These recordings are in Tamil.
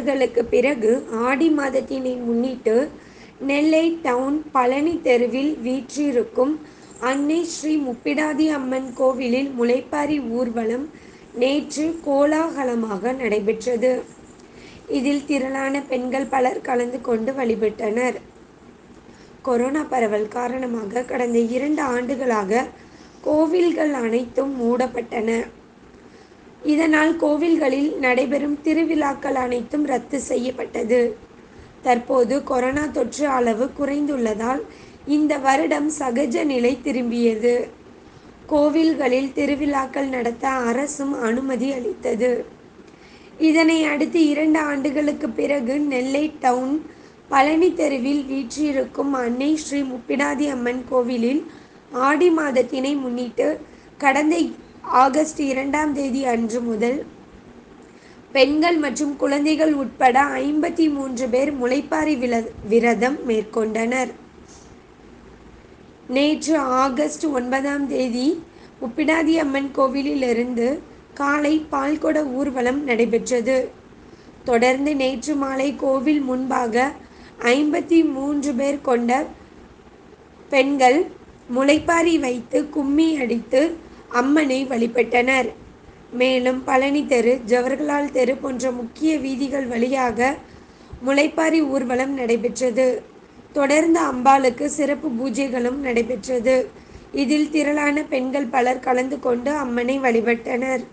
ஆண்டுகளுக்கு பிறகு ஆடி மாதத்தினை முன்னிட்டு நெல்லை டவுன் பழனி தெருவில் வீற்றிருக்கும் அன்னை ஸ்ரீ முப்பிடாதி அம்மன் கோவிலில் முளைப்பாரி ஊர்வலம் நேற்று கோலாகலமாக நடைபெற்றது. இதில் திரளான பெண்கள் பலர் கலந்து கொண்டு வழிபட்டனர். கொரோனா பரவல் காரணமாக கடந்த இரண்டு ஆண்டுகளாக கோவில்கள் அனைத்தும் மூடப்பட்டன. இதனால் கோவில்களில் நடைபெறும் திருவிழாக்கள் அனைத்தும் ரத்து செய்யப்பட்டது. தற்போது கொரோனா தொற்று அளவு குறைந்துள்ளதால் இந்த வருடம் சகஜ நிலை திரும்பியது. கோவில்களில் திருவிழாக்கள் நடத்த அரசும் அனுமதி அளித்தது. இதனை அடுத்து இரண்டு ஆண்டுகளுக்கு பிறகு நெல்லை டவுன் பழனி தெருவில் வீற்றிருக்கும் அன்னை ஸ்ரீ முப்பிடாதி அம்மன் கோவிலில் ஆடி மாதத்தினை முன்னிட்டு கடந்த ஆகஸ்ட் இரண்டாம் தேதி அன்று முதல் பெண்கள் மற்றும் குழந்தைகள் உட்பட ஐம்பத்தி மூன்று பேர் முளைப்பாரி விரதம் மேற்கொண்டனர். நேற்று ஆகஸ்ட் ஒன்பதாம் தேதி முப்பிடாதி அம்மன் கோவிலிலிருந்து காலை பால்குட ஊர்வலம் நடைபெற்றது. தொடர்ந்து நேற்று மாலை கோவில் முன்பாக ஐம்பத்தி மூன்று பேர் கொண்ட பெண்கள் முளைப்பாரி வைத்து கும்மி அடித்து அம்மனை வழிபட்டனர். மேலும் பழனி தெரு ஜவஹர்லால் தெரு போன்ற முக்கிய வீதிகள் வழியாக முளைப்பாரி ஊர்வலம் நடைபெற்றது. தொடர்ந்து அம்பாளுக்கு சிறப்பு பூஜைகளும் நடைபெற்றது. இதில் திரளான பெண்கள் பலர் கலந்து கொண்டு அம்மனை வழிபட்டனர்.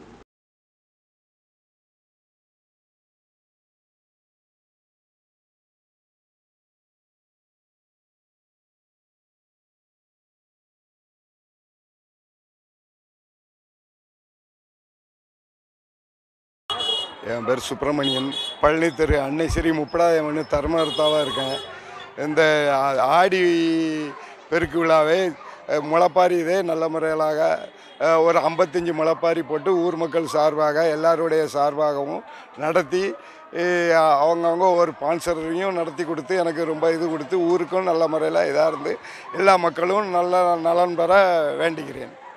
என் பேர் சுப்பிரமணியன் பழனி தெரு அன்னை ஸ்ரீ முப்படாதி அம்மன் தர்மகர்த்தாவாக இருக்கேன் இந்த ஆ- ஆடி பெருக்கு விழாவை அஹ், முளைப்பாரி இதே நல்ல முறையிலாக அஹ், ஒரு ஐம்பத்தஞ்சு முளைப்பாரி போட்டு ஊர் மக்கள் சார்பாக எல்லாருடைய சார்பாகவும் நடத்தி அஹ், அவங்கவங்க ஒரு ஸ்பான்சரையும் நடத்தி கொடுத்து எனக்கு ரொம்ப இது கொடுத்து ஊருக்கும் நல்ல முறையில் இதாக இருந்து எல்லா மக்களும் நல்ல நலன் பெற வேண்டிக்கிறேன்